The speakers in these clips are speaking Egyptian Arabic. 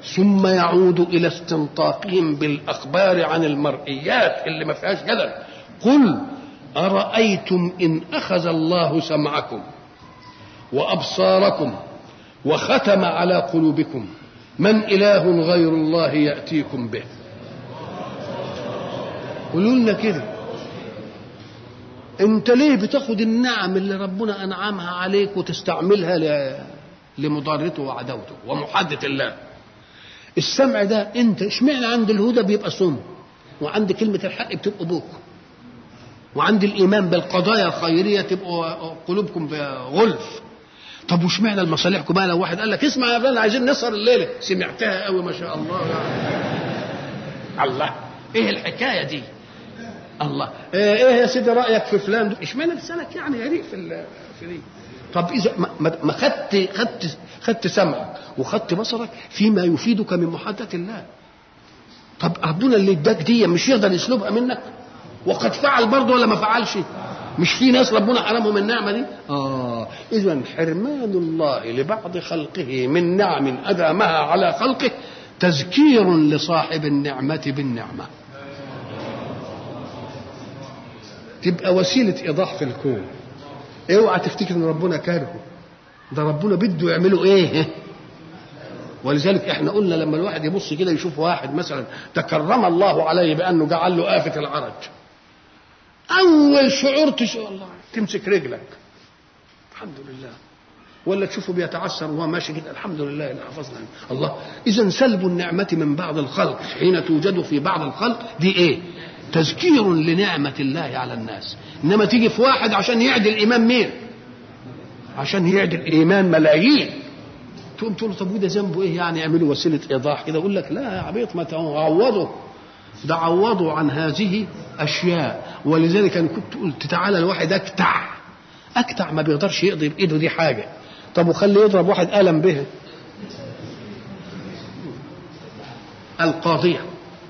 ثم يعود الى استنطاقهم بالاخبار عن المرئيات اللي ما فيهاش جدل قل ارايتم ان اخذ الله سمعكم وابصاركم وختم على قلوبكم من اله غير الله ياتيكم به قولوا لنا كده انت ليه بتاخد النعم اللي ربنا انعمها عليك وتستعملها ل... لمضارته وعداوته ومحادة الله السمع ده انت اشمعنى عند الهدى بيبقى صم وعند كلمة الحق بتبقوا بوك وعند الإيمان بالقضايا الخيرية تبقوا قلوبكم غلف طب واشمعنى المصالحكم بقى لو واحد قال لك اسمع يا فلان عايزين نسهر الليلة سمعتها قوي ما شاء الله يعني. الله ايه الحكاية دي الله ايه يا سيدي رايك في فلان اشمعنى لسانك يعني يليق في في دي طب اذا ما خدت خدت خدت سمعك وخدت بصرك فيما يفيدك من محادثه الله طب ربنا اللي اداك دي مش يقدر يسلبها منك وقد فعل برضه ولا ما فعلش مش في ناس ربنا حرمهم النعمه دي اه اذا حرمان الله لبعض خلقه من نعم ادامها على خلقه تذكير لصاحب النعمه بالنعمه تبقى وسيلة إيضاح في الكون اوعى تفتكر ان ربنا كارهه ده ربنا بده يعمله ايه ولذلك احنا قلنا لما الواحد يبص كده يشوف واحد مثلا تكرم الله عليه بانه جعل له آفة العرج اول شعور تشعر الله تمسك رجلك الحمد لله ولا تشوفه بيتعسر وهو ماشي كده الحمد لله اللي حفظنا الله اذا سلب النعمه من بعض الخلق حين توجد في بعض الخلق دي ايه تذكير لنعمة الله على الناس إنما تيجي في واحد عشان يعدل إيمان مين عشان يعدل إيمان ملايين تقوم تقول طب وده ذنبه إيه يعني يعملوا وسيلة إيضاح كده يقول لك لا يا عبيط ما تعوضوا ده عوضوا عن هذه أشياء ولذلك أنا كنت قلت تعالى الواحد أكتع أكتع ما بيقدرش يقضي بإيده دي حاجة طب وخليه يضرب واحد قلم به القاضية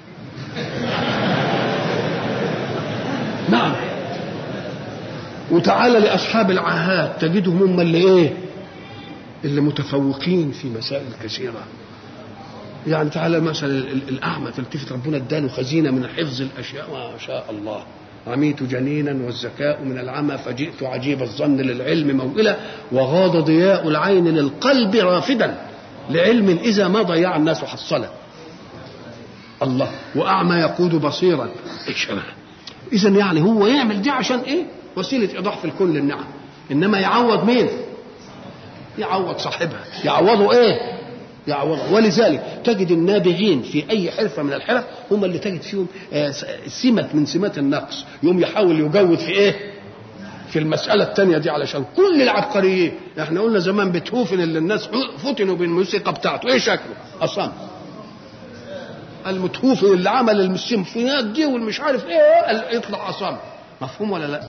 نعم وتعالى لاصحاب العاهات تجدهم هم اللي ايه اللي متفوقين في مسائل كثيره يعني تعالى مثلا الاعمى تلتفت ربنا اداله خزينه من حفظ الاشياء ما شاء الله عميت جنينا والذكاء من العمى فجئت عجيب الظن للعلم موئلا وغاض ضياء العين للقلب رافدا لعلم اذا ما ضيع الناس حصله الله واعمى يقود بصيرا ايش اذا يعني هو يعمل دي عشان ايه وسيله ايضاح في الكون للنعم انما يعوض مين يعوض صاحبها يعوضه ايه يعوضه ولذلك تجد النابغين في اي حرفه من الحرف هم اللي تجد فيهم سمه من سمات النقص يوم يحاول يجود في ايه في المسألة الثانية دي علشان كل العبقريين احنا قلنا زمان بيتهوفن اللي الناس فتنوا بالموسيقى بتاعته ايه شكله أصم المتهوفن اللي عمل السيمفونيات دي والمش عارف ايه يطلع أصم مفهوم ولا لا